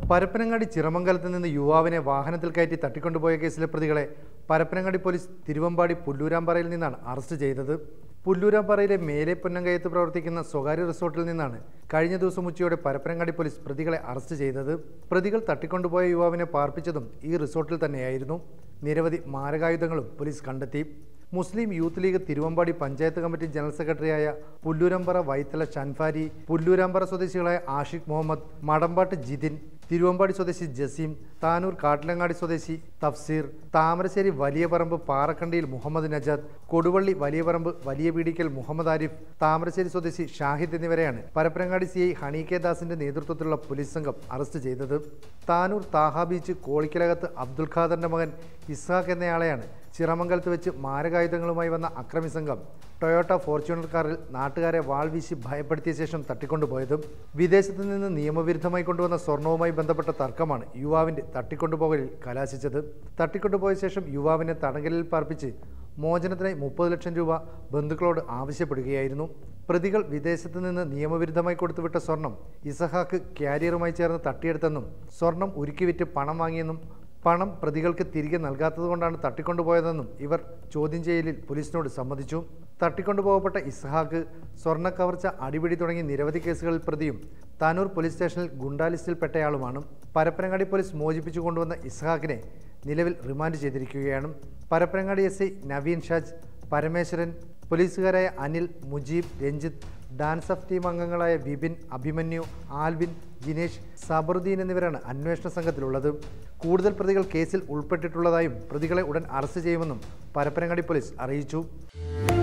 പരപ്പനങ്ങാടി ചിറമംഗലത്ത് നിന്ന് യുവാവിനെ വാഹനത്തിൽ കയറ്റി തട്ടിക്കൊണ്ടുപോയ കേസിലെ പ്രതികളെ പരപ്പനങ്ങാടി പോലീസ് തിരുവമ്പാടി പുല്ലൂരാമ്പാറയിൽ നിന്നാണ് അറസ്റ്റ് ചെയ്തത് പുല്ലൂരാമ്പാറയിലെ മേലെ പൊന്നങ്കയത്ത് പ്രവർത്തിക്കുന്ന സ്വകാര്യ റിസോർട്ടിൽ നിന്നാണ് കഴിഞ്ഞ ദിവസം ഉച്ചയോടെ പരപ്പനങ്ങാടി പോലീസ് പ്രതികളെ അറസ്റ്റ് ചെയ്തത് പ്രതികൾ തട്ടിക്കൊണ്ടുപോയ യുവാവിനെ പാർപ്പിച്ചതും ഈ റിസോർട്ടിൽ തന്നെയായിരുന്നു നിരവധി മാരകായുധങ്ങളും പോലീസ് കണ്ടെത്തി Muslim Youth League Thiruvambady panchayat committee general സെക്രട്ടറിയായ പുല്ലൂരമ്പറ വൈത്തല ഷൻഫാരി പുല്ലൂരമ്പറ സ്വദേശികളായ ആഷിഖ് മുഹമ്മദ് മടമ്പാട്ട് ജിതിൻ തിരുവമ്പാടി സ്വദേശി ജസീം താനൂർ കാട്ടിലങ്ങാടി സ്വദേശി തഫ്സീർ താമരശ്ശേരി വലിയ പറമ്പ് പാറക്കണ്ടിയിൽ മുഹമ്മദ് നജാദ് കൊടുവള്ളി വലിയ പറമ്പ് വലിയ പീടിക്കൽ മുഹമ്മദ് ആരിഫ് താമരശ്ശേരി സ്വദേശി ഷാഹിദ് എന്നിവരെയാണ് Parappanangadi C I Honey K ദാസിന്റെ നേതൃത്വത്തിലുള്ള പോലീസ് സംഘം അറസ്റ്റ് ചെയ്തത് താനൂർ താഹ ബീച്ച് കോളിക്കലകത്ത് അബ്ദുൽ ഖാദറിന്റെ മകൻ ഇസ്ഹാഖ് എന്നയാളെയാണ് ചിറമംഗലത്ത് വെച്ച് മാരകായുധങ്ങളുമായി വന്ന അക്രമി സംഘം ടൊയോട്ട ഫോർച്യൂണർ കാറിൽ നാട്ടുകാരെ വാൾ വീശി ഭയപ്പെടുത്തിയ ശേഷം തട്ടിക്കൊണ്ടുപോയത് വിദേശത്ത് നിന്ന് നിയമവിരുദ്ധമായി കൊണ്ടുവന്ന സ്വർണവുമായി ബന്ധപ്പെട്ട തർക്കമാണ് യുവാവിന്റെ തട്ടിക്കൊണ്ടുപോകലിൽ കലാശിച്ചത് തട്ടിക്കൊണ്ടുപോയ ശേഷം യുവാവിനെ തടങ്കലിൽ പാർപ്പിച്ച് മോചനത്തിനായി മുപ്പത് ലക്ഷം രൂപ ബന്ധുക്കളോട് ആവശ്യപ്പെടുകയായിരുന്നു പ്രതികൾ വിദേശത്ത് നിന്ന് നിയമവിരുദ്ധമായി കൊടുത്തുവിട്ട സ്വർണം ഇസഹാക്ക് ക്യാരിയറുമായി ചേർന്ന് തട്ടിയെടുത്തെന്നും സ്വർണം ഉരുക്കി വിറ്റ് പണം വാങ്ങിയെന്നും പണം പ്രതികൾക്ക് തിരികെ നൽകാത്തതുകൊണ്ടാണ് തട്ടിക്കൊണ്ടുപോയതെന്നും ഇവർ ചോദ്യം ചെയ്യലിൽ പോലീസിനോട് സമ്മതിച്ചു തട്ടിക്കൊണ്ടുപോകപ്പെട്ട ഇസ്ഹാക്ക് സ്വർണ്ണ കവർച്ച അടിപിടി തുടങ്ങി നിരവധി കേസുകളിൽ പ്രതിയും താനൂർ പോലീസ് സ്റ്റേഷനിൽ ഗുണ്ടാ ലിസ്റ്റിൽപ്പെട്ടയാളുമാണ് പരപ്പനങ്ങാടി പോലീസ് മോചിപ്പിച്ചു കൊണ്ടുവന്ന ഇസ്ഹാക്കിനെ നിലവിൽ റിമാൻഡ് ചെയ്തിരിക്കുകയാണ് പരപ്പനങ്ങാടി എസ് ഐ നവീൻ ഷാജ് പരമേശ്വരൻ പോലീസുകാരായ Anil Mujeeb Ranjith dance of team അംഗങ്ങളായ വിപിൻ അഭിമന്യു ആൽവിൻ ജിനേഷ് സബറുദ്ദീൻ എന്നിവരാണ് അന്വേഷണ സംഘത്തിലുള്ളത് കൂടുതൽ പ്രതികൾ കേസിൽ ഉൾപ്പെട്ടിട്ടുള്ളതായും പ്രതികളെ ഉടൻ അറസ്റ്റ് ചെയ്യുമെന്നും പരപ്പനങ്ങാടി പോലീസ് അറിയിച്ചു